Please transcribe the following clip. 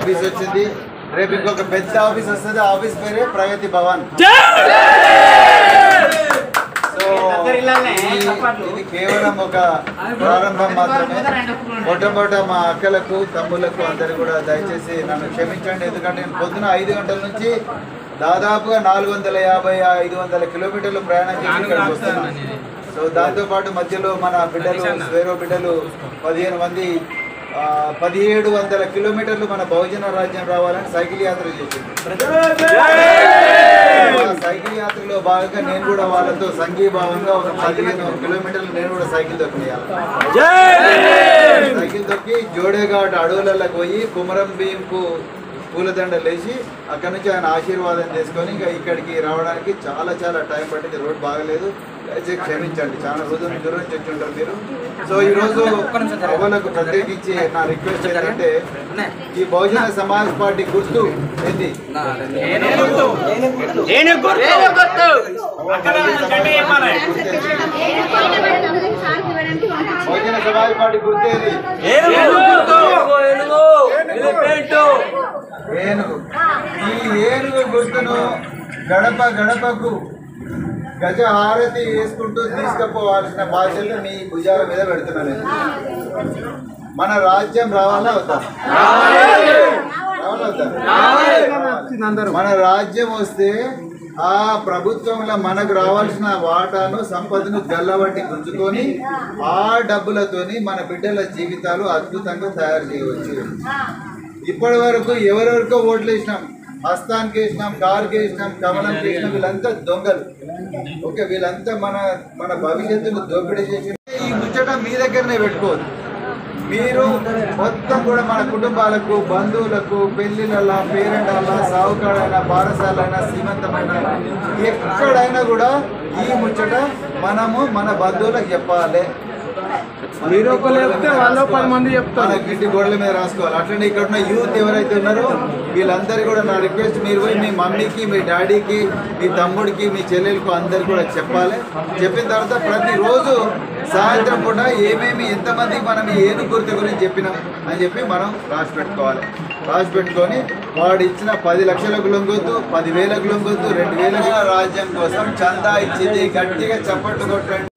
Office వచ్చింది రేపు ఇంకొక పెద్ద ఆఫీస్ వస్తుంది ఆ ఆఫీస్ పేరే ప్రగతి భవన్ సో ఈ- ఇది కేవలం ఒక ప్రారంభం మాత్రమే మొట్టమొదట మా అక్కలకు తమ్ములకు అందరు కూడా దయచేసి నన్ను క్షమించండి ఎందుకంటే నేను పొద్దున ఐదు గంటల నుంచి దాదాపుగా నాలుగు వందల యాభై ఐదు వందల కిలోమీటర్లు ప్రయాణం చేసి ఇక్కడికి వస్తున్నాను సో దాంతో పాటు మధ్యలో మన బిడ్డలు వేరే బిడ్డలు పదిహేను మంది ఆ, పదిహేడు వందల కిలోమీటర్లు మన బహుజన రాజ్యం రావాలని సైకిల్ యాత్ర చేసింది ఆ సైకిల్ యాత్రలో భాగంగా నేను కూడా వాళ్ళతో సంఘీభావంగా ఒక పదిహేను కిలోమీటర్లు నేను కూడా సైకిల్ తొక్కియాలి సైకిల్ తొక్కి జోడేఘాట్ అడవులలోకి పోయి కుమరం భీంకు పూలదండలు వేసి అక్కడ నుంచి ఆయన ఆశీర్వాదం చేసుకొని ఇంకా ఇక్కడికి రావడానికి చాలా చాలా టైం పట్టింది రోడ్ బాగలేదు దయచేసి క్షమించండి చాలా రోజుల దూరం నుంచి వచ్చి ఉంటారు మీరు సో ఈ రోజు అవ్వలకు ప్రత్యేకించి నా రిక్వెస్ట్ ఏంటంటే ఈ బహుజన సమాజ్ పార్టీ గుర్తు ఏంది బహుజన సమాజ్ పార్టీ గుర్తు ఏంది ఏనుగు ఈ ఏనుగు గుర్తును గడప గడపకు గజ హారతి వేసుకుంటూ తీసుకుపోవాల్సిన బాధ్యత మీ భుజాల మీద పెడుతున్నాను నేను. మన రాజ్యం రావాలా అవుతా రావాలా అవుతా? మన రాజ్యం వస్తే ఆ ప్రభుత్వంలో మనకు రావాల్సిన వాటాను సంపదను గల్లబట్టి గుంజుకొని ఆ డబ్బులతోని మన బిడ్డల జీవితాలు అద్భుతంగా తయారు చేయవచ్చు ఇప్పటి వరకు ఎవరెవరికో ఓట్లు వేసినాం హస్తానికి వేసినాం కారుకి వేసినాం కమలంకి వేసినాం వీళ్ళంతా దొంగలు ఓకే వీళ్ళంతా మన మన భవిష్యత్తును దోపిడీ చేసి ఈ ముచ్చట మీ దగ్గరనే పెట్టుకోవద్దు మీరు మొత్తం కూడా మన కుటుంబాలకు బంధువులకు పెళ్లిళ్ళ పేరెంటాల సావుకాడైనా బారసాలైనా సీమంతమైన ఎక్కడైనా కూడా ఈ ముచ్చట మనము మన బంధువులకు చెప్పాలి మీరు ఒకరు చెప్తే వాళ్ళు పది మంది చెప్తారు మన ఇంటి గోడల మీద రాసుకోవాలి అట్లనే ఇక్కడ ఉన్న యూత్ ఎవరైతే ఉన్నారో వీళ్ళందరూ కూడా నా రిక్వెస్ట్ మీరు పోయి మీ మమ్మీకి మీ డాడీకి మీ తమ్ముడికి మీ చెల్లెలకు అందరికి కూడా చెప్పాలి చెప్పిన తర్వాత ప్రతిరోజు సాయంత్రం పూట ఏమేమి ఎంతమందికి మనం ఏను గుర్తు గురించి చెప్పినాం అని చెప్పి మనం రాసి పెట్టుకోవాలి రాసి పెట్టుకొని వాడు ఇచ్చిన పది లక్షలకు లొంగొద్దు పదివేలకు లొంగొద్దు రెండు వేల రాజ్యం కోసం చందా ఇచ్చింది గట్టిగా చప్పట్లు కొట్టండి